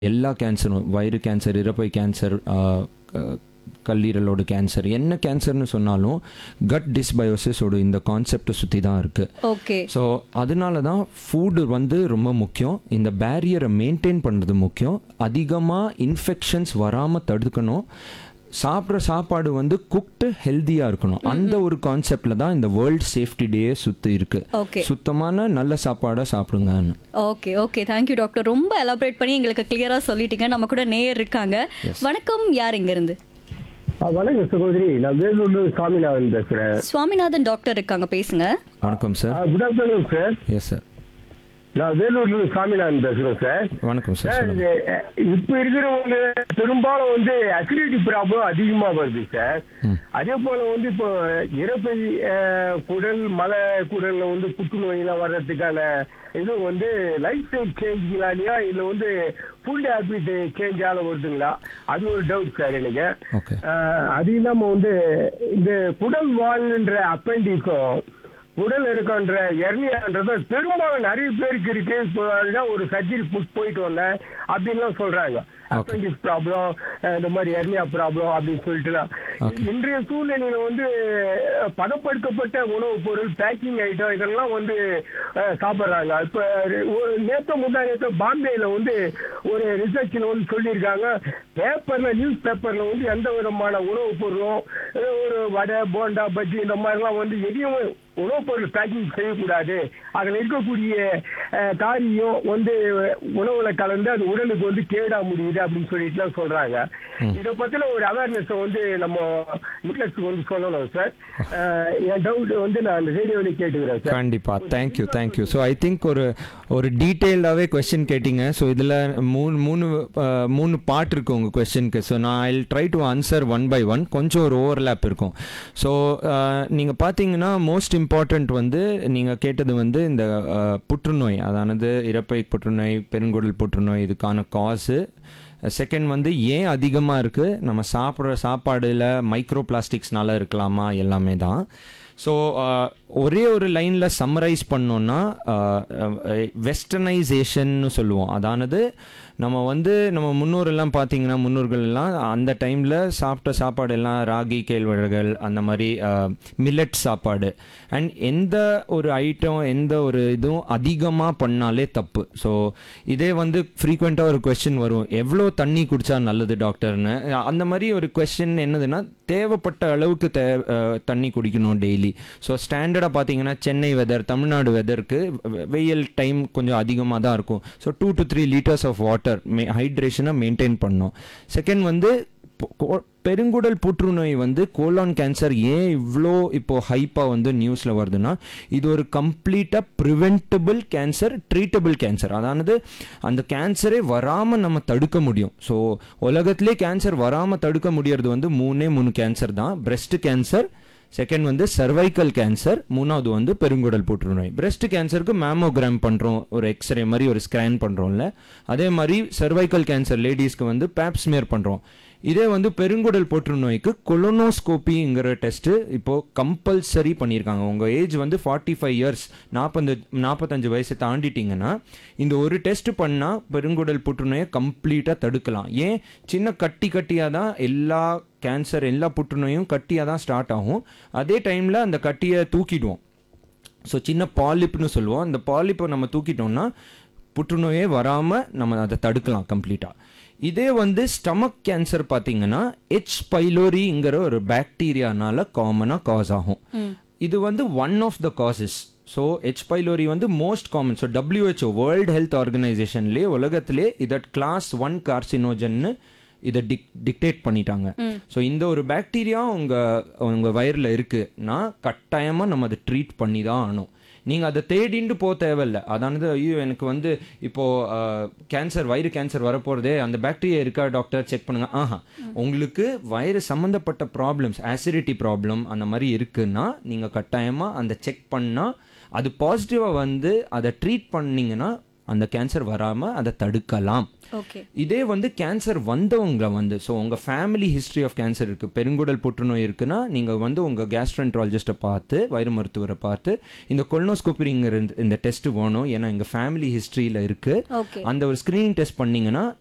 எல்லா கேன்சரும் வயிறு கேன்சர் இறப்பை கேன்சர் கல்லீரலோட கேன்சர் என்ன கேன்சர்னு சொன்னாலும் கட் டிஸ்பயோசிஸோட இந்த கான்செப்டை சுற்றி தான் இருக்குது ஓகே ஸோ அதனால தான் ஃபுட்டு வந்து ரொம்ப முக்கியம் இந்த பேரியரை மெயின்டைன் பண்ணுறது முக்கியம் அதிகமாக இன்ஃபெக்ஷன்ஸ் வராமல் தடுக்கணும் சாப்பிட்ற சாப்பாடு வந்து குக்டு ஹெல்த்தியாக இருக்கணும் அந்த ஒரு கான்செப்டில் தான் இந்த வேர்ல்ட் சேஃப்டி டேயே சுற்றி இருக்கு ஓகே சுத்தமான நல்ல சாப்பாடாக சாப்பிடுங்கன்னு ஓகே ஓகே தேங்க்யூ டாக்டர் ரொம்ப எலாபரேட் பண்ணி எங்களுக்கு கிளியரா சொல்லிட்டீங்க நம்ம கூட நேயர் இருக்காங்க வணக்கம் யார் இங்க இருந்து ஆ, வணக்கம் சகோதரி நான் வேலூர்ல சாமிநாதன் பேசுறேன் சுவாமிநாதன் டாக்டர் இருக்காங்க பேசுங்க வணக்கம் sir good afternoon sir yes sir நான் வேலூர்ல இருந்து சாமிநாதன் பேசுறேன் சார் வணக்கம் சார் சார் சொல்லுங்கள் இது, இப்ப இருக்கிறவங்க பெரும்பாலும் வந்து அசிடிட்டி ப்ராப்ளம் அதிகமா வருது சார் அதே போல வந்து இப்போ இறப்பை அஹ், குடல் மலை குடல்ல வந்து புற்றுநோயெல்லாம் வர்றதுக்கான இது வந்து லைஃப் ஸ்டைல் சேஞ்ச்ங்களாலையா இல்ல வந்து ஃபுட் ஹேபிட் சேஞ்சால வருதுங்களா அது ஒரு டவுட் சார் எனக்கு ஓகே ஆஹ் அது இல்லாம வந்து இந்த குடல் வாழ்ன்ற அப்பெண்டிக்கும் உடல் இருக்குன்ற எர்னியான்றது பெரும்பாலும் நிறைய பேருக்கு இருக்கு இப்போ அதுதான் ஒரு சர்ஜரி போயிட்டு வந்தேன் அப்படின்லாம் சொல்றாங்க அப்பெண்டிக்ஸ் ப்ராப்ளம் இந்த மாதிரி எர்னியா ப்ராப்ளம் அப்படின்னு சொல்லிட்டுலாம் இன்றைய சூழ்நிலையில வந்து அஹ், பதப்படுத்தப்பட்ட உணவுப் பொருள் பேக்கிங் ஐட்டம் இதெல்லாம் வந்து அஹ், சாப்பிடுறாங்க இப்ப ஒரு நேற்று முந்தா நேற்று பாம்பேல வந்து ஒரு ரிசர்ச்ல வந்து சொல்லியிருக்காங்க பேப்பர்ல நியூஸ் பேப்பர்ல வந்து எந்த விதமான உணவுப் பொருளும் அஹ், ஒரு வடை போண்டா பஜ்ஜி இந்த மாதிரிலாம் வந்து எதையும் உணவுப் பொருள் பேக்கிங் செய்யக்கூடாது அதில் இருக்கக்கூடிய அஹ், காரியம் வந்து உணவுல கலந்து அது உடலுக்கு வந்து கேடா முடியுது அப்படின்னு சொல்லிட்டுலாம் சொல்றாங்க இதை பத்தின ஒரு அவேர்னஸ் வந்து நம்ம நிக்லஸ்க்கு வந்து சொல்லணும் சார் அஹ், என் டவுட் வந்து நான் அந்த ரேடியோவில் கேட்டுக்கிறேன் சார் கண்டிப்பா thank you thank you so I think ஒரு ஒரு டீட்டெயில்டாகவே கொஸ்டின் கேட்டிங்க ஸோ இதில் மூணு மூணு அஹ், மூணு பார்ட் இருக்கு உங்கள் கொஸ்டினுக்கு ஸோ நான் I try to answer one by one கொஞ்சம் ஒரு ஓவர்லேப் இருக்கும் ஸோ நீங்கள் பார்த்தீங்கன்னா மோஸ்ட் இம்பார்ட்டண்ட் வந்து நீங்கள் கேட்டது வந்து இந்த அஹ், புற்றுநோய் அதானது இறப்பை புற்றுநோய் பெருங்குடல் புற்றுநோய் இதுக்கான காசு செகண்ட் வந்து ஏன் அதிகமாக இருக்குது நம்ம சாப்பிட்ற சாப்பாடில் மைக்ரோ பிளாஸ்டிக்ஸ்னால இருக்கலாமா எல்லாமே தான் ஸோ ஒரே ஒரு லைனில் சம்மரைஸ் பண்ணோன்னா வெஸ்டர்னைசேஷன்னு சொல்லுவோம் அதானது நம்ம வந்து நம்ம முன்னோரெல்லாம் பார்த்தீங்கன்னா முன்னோர்கள் எல்லாம் அந்த டைமில் சாப்பிட்ட சாப்பாடு எல்லாம் ராகி கேழ்வரகுகள் அந்த மாதிரி மில்லட் சாப்பாடு அண்ட் எந்த ஒரு ஐட்டம் எந்த ஒரு இதுவும் அதிகமாக பண்ணாலே தப்பு ஸோ இதே வந்து ஃப்ரீக்வெண்ட்டாக ஒரு கொஸ்டின் வரும் எவ்வளோ தண்ணி குடிச்சா நல்லது டாக்டர்னு அந்த மாதிரி ஒரு கொஸ்டின் என்னதுன்னா தேவைப்பட்ட அளவுக்கு தே அஹ், தண்ணி குடிக்கணும் டெய்லி ஸோ ஸ்டாண்டர்டாக பார்த்தீங்கன்னா சென்னை வெதர் தமிழ்நாடு வெதருக்கு வெயில் டைம் கொஞ்சம் அதிகமாக தான் இருக்கும் so two to three litres of water may ஹைட்ரேஷனை மெயின்டைன் பண்ணணும் செகண்ட் வந்து பொ- கோ- பெருங்குடல் புற்றுநோய் வந்து கோலான் கேன்சர் ஏன் இவ்வளோ இப்போ ஹைப்பாக வந்து நியூஸில் வருதுன்னா இது ஒரு கம்ப்ளீட்டாக ப்ரிவென்டபிள் கேன்சர் ட்ரீட்டபிள் கேன்சர் அதானது அந்த கேன்சரே வராமல் நம்ம தடுக்க முடியும் ஸோ உலகத்திலே கேன்சர் வராமல் தடுக்க முடியறது வந்து மூணே மூணு கேன்சர் தான் breast கேன்சர் செகண்ட் வந்து சர்வைக்கல் கேன்சர் மூணாவது வந்து பெருங்குடல் புற்றுநோய் breast கேன்சருக்கு மேமோகிராம் பண்ணுறோம் ஒரு எக்ஸ்ரே மாதிரி ஒரு ஸ்கேன் பண்ணுறோம்ல அதே மாதிரி சர்வைக்கல் கேன்சர் லேடிஸ்க்கு வந்து பேப்ஸ்மியர் பண்ணுறோம் இதே வந்து பெருங்குடல் புற்றுநோய்க்கு கொலோனோஸ்கோப்பிங்கிற டெஸ்ட்டு இப்போ கம்பல்சரி பண்ணியிருக்காங்க உங்கள் ஏஜ் வந்து ஃபார்ட்டி ஃபைவ் இயர்ஸ் நாற்பது நாற்பத்தஞ்சு வயசை தாண்டிட்டீங்கன்னா இந்த ஒரு டெஸ்ட் பண்ணால் பெருங்குடல் புற்றுநோயை கம்ப்ளீட்டாக தடுக்கலாம் ஏன் சின்ன கட்டி கட்டியாக தான் எல்லா கேன்சர் எல்லா புற்றுநோயும் கட்டியாக தான் ஸ்டார்ட் ஆகும் அதே டைமில் அந்த கட்டியை தூக்கிடுவோம் ஸோ சின்ன பாலிப்னு சொல்லுவோம் அந்த பாலிப்பை நம்ம தூக்கிட்டோம்னா புற்றுநோயே வராமல் நம்ம அதை தடுக்கலாம் கம்ப்ளீட்டாக இதே வந்து ஸ்டமக் கேன்சர் பார்த்தீங்கன்னா எச் பைலோரிங்கிற ஒரு பாக்டீரியானால காமனாக காஸ் ஆகும் இது வந்து one of the causes so H pylori வந்து most common so WHO world health ஆர்கனைசேஷன்லேயே உலகத்திலே இதை கிளாஸ் ஒன் கார்சினோஜன்னு இதை டிக் டிக்டேட் பண்ணிட்டாங்க ஸோ இந்த ஒரு பாக்டீரியா உங்கள் உங்கள் வயிறில் இருக்குன்னா கட்டாயமாக நம்ம அதை ட்ரீட் பண்ணி தான் ஆகணும் நீங்கள் அதை தேடிண்டு போக தேவையில்ல அதானது ஐயோ எனக்கு வந்து இப்போது கேன்சர் வயிறு கேன்சர் வரப்போகிறதே அந்த பாக்டீரியா இருக்கா டாக்டர் செக் பண்ணுங்க ஆஹா உங்களுக்கு வயிறு சம்மந்தப்பட்ட ப்ராப்ளம்ஸ் ஆசிடிட்டி ப்ராப்ளம் அந்த மாதிரி இருக்குன்னா நீங்கள் கட்டாயமாக அந்த செக் பண்ணால் அது பாசிட்டிவாக வந்து அதை ட்ரீட் பண்ணீங்கன்னா அந்த கேன்சர் வராமல் அதை தடுக்கலாம் ஓகே இதே வந்து கேன்சர் வந்தவங்க வந்து ஸோ உங்கள் ஃபேமிலி ஹிஸ்ட்ரி ஆஃப் கேன்சர் இருக்குது பெருங்குடல் புற்றுநோய் இருக்குன்னா நீங்கள் வந்து உங்கள் கேஸ்ட்ரன்ட்ராலஜிஸ்ட்டை பார்த்து வயிறு மருத்துவரை பார்த்து இந்த கொல்னோஸ்கோப்பிங்கிற இந்த டெஸ்ட் வேணும் ஏன்னா எங்கள் ஃபேமிலி ஹிஸ்ட்ரியில் இருக்குது ஓகே அந்த ஒரு ஸ்க்ரீனிங் டெஸ்ட் பண்ணீங்கன்னா